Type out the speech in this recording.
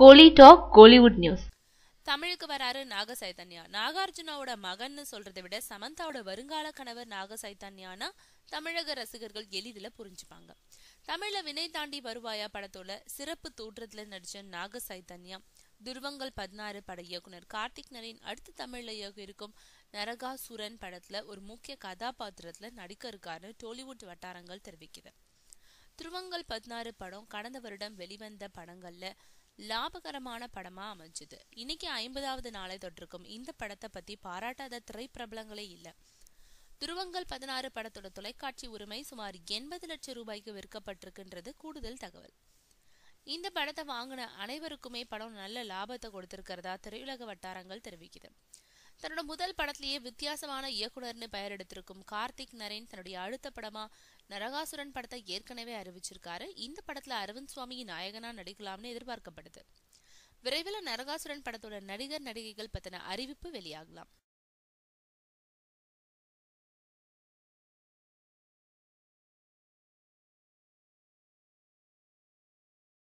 கோலி talk Kollywood news தமிழுக்கு வராரு நாக சைதன்யா நாகார்ஜுனாவோட மகன்னு சொல்றதை விட சமந்தாவோட வருங்கால கணவர் நாக சைதன்யானா தமிழக ரசிகர்கள் எளிதில் புரிஞ்சுப்பாங்க தமிழ்ல வினை தாண்டி வருவாயா படத்தோட சிறப்பு தோற்றத்துல நடிச்ச நாக சைதன்யா துருவங்கள் பதினாறு பட இயக்குனர் கார்த்திக் நரேன் அடுத்து தமிழ்ல இயக்க இருக்கும் நரகாசுரன் படத்துல ஒரு முக்கிய கதாபாத்திரத்துல நடிக்க இருக்காரு டோலிவுட் வட்டாரங்கள் தெரிவிக்குது துருவங்கள் பதினாறு படம் கடந்த வருடம் வெளிவந்த படங்கள்ல லாபகரமான படமா அமைஞ்சது இன்னைக்கு ஐம்பதாவது நாளை தொட்டிருக்கும் இந்த படத்தை பத்தி பாராட்டாத திரைப்பிரபலங்களே இல்ல துருவங்கள் பதினாறு படத்தோட தொலைக்காட்சி உரிமை சுமார் எண்பது லட்சம் ரூபாய்க்கு விற்கப்பட்டிருக்குன்றது கூடுதல் தகவல் இந்த படத்தை வாங்கின அனைவருக்குமே படம் நல்ல லாபத்தை கொடுத்திருக்கிறதா திரையுலக வட்டாரங்கள் தெரிவிக்குது தன்னோட முதல் படத்திலேயே வித்தியாசமான இயக்குனர்னு பெயர் எடுத்திருக்கும் கார்த்திக் நரேன் தன்னுடைய அடுத்த படமா நரகாசுரன் படத்தை ஏற்கனவே அறிவிச்சிருக்காரு இந்த படத்துல அரவிந்த் சுவாமி நாயகனா நடிக்கலாம்னு எதிர்பார்க்கப்படுது விரைவில் நரகாசுரன் படத்தோட நடிகர் நடிகைகள் பத்தின அறிவிப்பு வெளியாகலாம்